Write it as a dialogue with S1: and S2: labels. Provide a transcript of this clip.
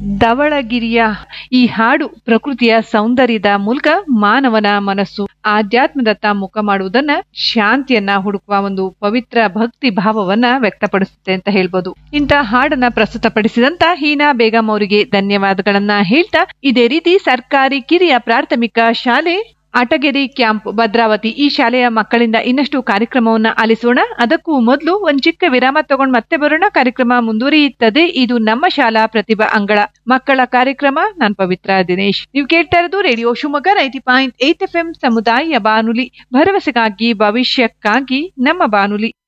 S1: ಧವಳಗಿರಿಯ ಈ ಹಾಡು ಪ್ರಕೃತಿಯ ಸೌಂದರ್ಯದ ಮೂಲಕ ಮಾನವನ ಮನಸ್ಸು ಆಧ್ಯಾತ್ಮದತ್ತ ಮುಖ ಮಾಡುವುದನ್ನ ಶಾಂತಿಯನ್ನ ಹುಡುಕುವ ಒಂದು ಪವಿತ್ರ ಭಕ್ತಿ ಭಾವವನ್ನ ವ್ಯಕ್ತಪಡಿಸುತ್ತೆ ಅಂತ ಹೇಳ್ಬೋದು ಇಂಥ ಹಾಡನ್ನ ಪ್ರಸ್ತುತಪಡಿಸಿದಂತ ಹೀನಾ ಬೇಗಂ ಅವರಿಗೆ ಧನ್ಯವಾದಗಳನ್ನ ಹೇಳ್ತಾ ಇದೇ ರೀತಿ ಸರ್ಕಾರಿ ಕಿರಿಯ ಪ್ರಾಥಮಿಕ ಶಾಲೆ ಅಟಗೆರೆ ಕ್ಯಾಂಪ್ ಭದ್ರಾವತಿ ಈ ಶಾಲೆಯ ಮಕ್ಕಳಿಂದ ಇನ್ನಷ್ಟು ಕಾರ್ಯಕ್ರಮವನ್ನ ಆಲಿಸೋಣ ಅದಕ್ಕೂ ಮೊದಲು ಒಂದ್ ಚಿಕ್ಕ ವಿರಾಮ ತಗೊಂಡ್ ಮತ್ತೆ ಬರೋಣ ಕಾರ್ಯಕ್ರಮ ಮುಂದುವರಿಯುತ್ತದೆ ಇದು ನಮ್ಮ ಶಾಲಾ ಪ್ರತಿಭಾ ಅಂಗಳ ಮಕ್ಕಳ ಕಾರ್ಯಕ್ರಮ ನಾನ್ ಪವಿತ್ರ ದಿನೇಶ್ ನೀವು ಕೇಳ್ತಾ ಇರೋದು radio Shivamogga ninety point eight F M ಸಮುದಾಯ ಬಾನುಲಿ ಭರವಸೆಗಾಗಿ ಭವಿಷ್ಯಕ್ಕಾಗಿ ನಮ್ಮ ಬಾನುಲಿ